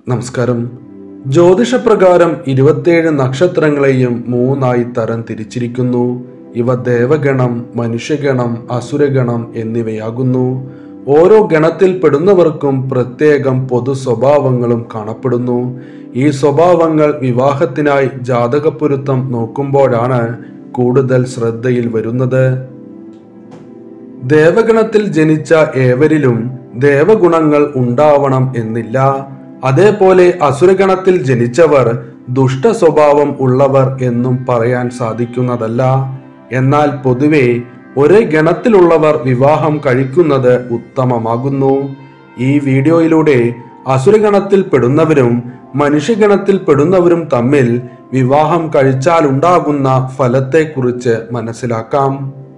നമസ്കാരം ജ്യോതിഷപ്രകാരം ഇരുപത്തിയേഴ് നക്ഷത്രങ്ങളെയും മൂന്നായി തരം തിരിച്ചിരിക്കുന്നു ഇവ ദേവഗണം മനുഷ്യഗണം അസുരഗണം എന്നിവയാകുന്നു ഓരോ ഗണത്തിൽ പെടുന്നവർക്കും പ്രത്യേകം പൊതു സ്വഭാവങ്ങളും കാണപ്പെടുന്നു ഈ സ്വഭാവങ്ങൾ വിവാഹത്തിനായി ജാതകപ്പൊരുത്തം നോക്കുമ്പോഴാണ് കൂടുതൽ ശ്രദ്ധയിൽ വരുന്നത് ദേവഗണത്തിൽ ജനിച്ച ഏവരിലും ദേവഗുണങ്ങൾ ഉണ്ടാവണം എന്നില്ല അതേപോലെ അസുരഗണത്തിൽ ജനിച്ചവർ ദുഷ്ട സ്വഭാവം ഉള്ളവർ എന്നും പറയാൻ സാധിക്കുന്നതല്ല എന്നാൽ പൊതുവെ ഒരേ ഗണത്തിലുള്ളവർ വിവാഹം കഴിക്കുന്നത് ഉത്തമമാകുന്നു ഈ വീഡിയോയിലൂടെ അസുരഗണത്തിൽ പെടുന്നവരും മനുഷ്യഗണത്തിൽ പെടുന്നവരും തമ്മിൽ വിവാഹം കഴിച്ചാൽ ഉണ്ടാകുന്ന ഫലത്തെക്കുറിച്ച് മനസ്സിലാക്കാം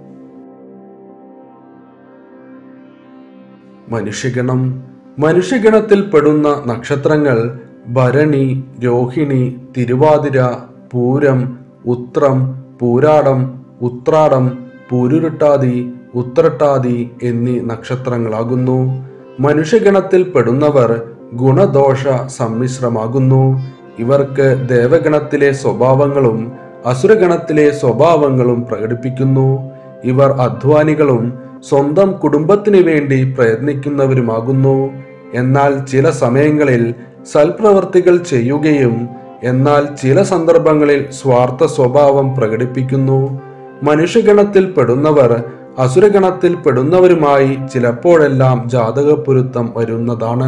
മനുഷ്യഗണം മനുഷ്യഗണത്തിൽ പെടുന്ന നക്ഷത്രങ്ങൾ ഭരണി രോഹിണി തിരുവാതിര പൂരം ഉത്രം പൂരാടം ഉത്രാടം പൂരുരുട്ടാതി ഉത്രട്ടാതി എന്നീ നക്ഷത്രങ്ങളാകുന്നു മനുഷ്യഗണത്തിൽ പെടുന്നവർ ഗുണദോഷ സമ്മിശ്രമാകുന്നു ഇവർക്ക് ദേവഗണത്തിലെ സ്വഭാവങ്ങളും അസുരഗണത്തിലെ സ്വഭാവങ്ങളും പ്രകടിപ്പിക്കുന്നു ഇവർ അധ്വാനികളും സ്വന്തം കുടുംബത്തിന് വേണ്ടി പ്രയത്നിക്കുന്നവരുമാകുന്നു എന്നാൽ ചില സമയങ്ങളിൽ സൽപ്രവർത്തികൾ ചെയ്യുകയും എന്നാൽ ചില സന്ദർഭങ്ങളിൽ സ്വാർത്ഥ സ്വഭാവം പ്രകടിപ്പിക്കുന്നു മനുഷ്യഗണത്തിൽ പെടുന്നവർ അസുരഗണത്തിൽ പെടുന്നവരുമായി ചിലപ്പോഴെല്ലാം ജാതകപ്പൊരുത്തം വരുന്നതാണ്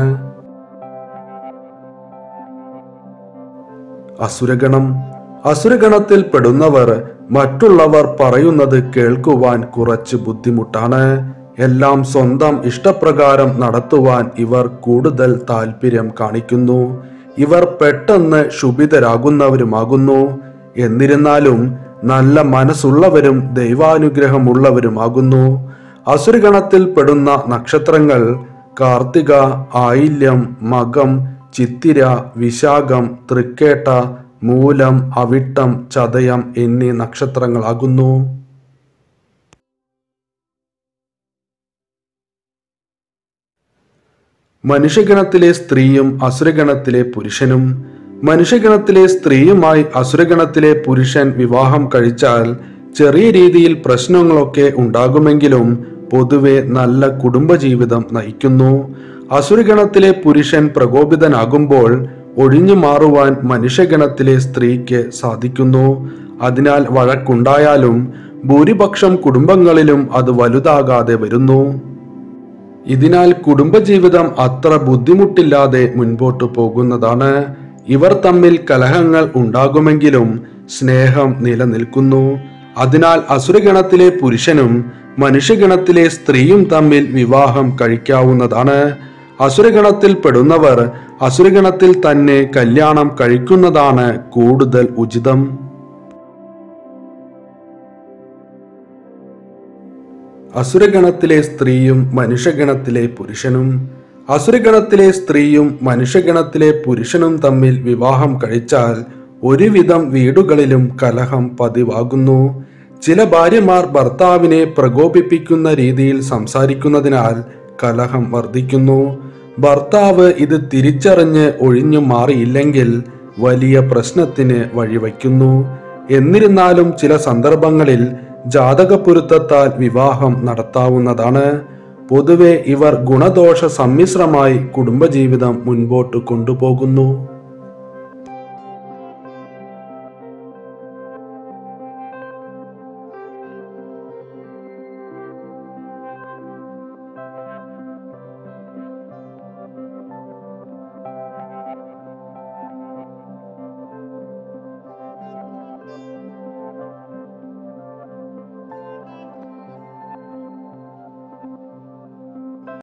അസുരഗണം അസുരഗണത്തിൽ പെടുന്നവർ മറ്റുള്ളവർ പറയുന്നത് കേൾക്കുവാൻ കുറച്ച് ബുദ്ധിമുട്ടാണ് എല്ലാം സ്വന്തം ഇഷ്ടപ്രകാരം നടത്തുവാൻ ഇവർ കൂടുതൽ താല്പര്യം കാണിക്കുന്നു ഇവർ പെട്ടെന്ന് ശുഭിതരാകുന്നവരുമാകുന്നു എന്നിരുന്നാലും നല്ല മനസ്സുള്ളവരും ദൈവാനുഗ്രഹമുള്ളവരുമാകുന്നു അസുരഗണത്തിൽ പെടുന്ന നക്ഷത്രങ്ങൾ കാർത്തിക ആയില്യം മകം ചിത്തിര വിശാഖം തൃക്കേട്ട മൂലം അവിട്ടം ചതയം എന്നീ നക്ഷത്രങ്ങളാകുന്നു മനുഷ്യഗണത്തിലെ സ്ത്രീയും അസുരഗണത്തിലെ പുരുഷനും മനുഷ്യഗണത്തിലെ സ്ത്രീയുമായി അസുരഗണത്തിലെ പുരുഷൻ വിവാഹം കഴിച്ചാൽ ചെറിയ രീതിയിൽ പ്രശ്നങ്ങളൊക്കെ ഉണ്ടാകുമെങ്കിലും പൊതുവെ നല്ല കുടുംബജീവിതം നയിക്കുന്നു അസുരഗണത്തിലെ പുരുഷൻ പ്രകോപിതനാകുമ്പോൾ ഒഴിഞ്ഞു മാറുവാൻ മനുഷ്യഗണത്തിലെ സ്ത്രീക്ക് സാധിക്കുന്നു അതിനാൽ വഴക്കുണ്ടായാലും ഭൂരിപക്ഷം കുടുംബങ്ങളിലും അത് വലുതാകാതെ വരുന്നു ഇതിനാൽ കുടുംബജീവിതം അത്ര ബുദ്ധിമുട്ടില്ലാതെ മുൻപോട്ടു പോകുന്നതാണ് ഇവർ തമ്മിൽ കലഹങ്ങൾ ഉണ്ടാകുമെങ്കിലും സ്നേഹം നിലനിൽക്കുന്നു അതിനാൽ അസുരഗണത്തിലെ പുരുഷനും മനുഷ്യഗണത്തിലെ സ്ത്രീയും തമ്മിൽ വിവാഹം കഴിക്കാവുന്നതാണ് അസുരഗണത്തിൽ പെടുന്നവർ അസുരഗണത്തിൽ തന്നെ കല്യാണം കഴിക്കുന്നതാണ് കൂടുതൽ ഉചിതം അസുരഗണത്തിലെ സ്ത്രീയും മനുഷ്യഗണത്തിലെ പുരുഷനും അസുരഗണത്തിലെ സ്ത്രീയും മനുഷ്യഗണത്തിലെ പുരുഷനും തമ്മിൽ വിവാഹം കഴിച്ചാൽ ഒരുവിധം വീടുകളിലും കലഹം പതിവാകുന്നു ചില ഭാര്യമാർ ഭർത്താവിനെ പ്രകോപിപ്പിക്കുന്ന രീതിയിൽ സംസാരിക്കുന്നതിനാൽ കലഹം വർദ്ധിക്കുന്നു ഭർത്താവ് ഇത് തിരിച്ചറിഞ്ഞ് ഒഴിഞ്ഞു മാറിയില്ലെങ്കിൽ വലിയ പ്രശ്നത്തിന് വഴിവയ്ക്കുന്നു എന്നിരുന്നാലും ചില സന്ദർഭങ്ങളിൽ ജാതകപ്പൊരുത്തത്താൽ വിവാഹം നടത്താവുന്നതാണ് പൊതുവെ ഇവർ ഗുണദോഷ സമ്മിശ്രമായി കുടുംബജീവിതം മുൻപോട്ട് കൊണ്ടുപോകുന്നു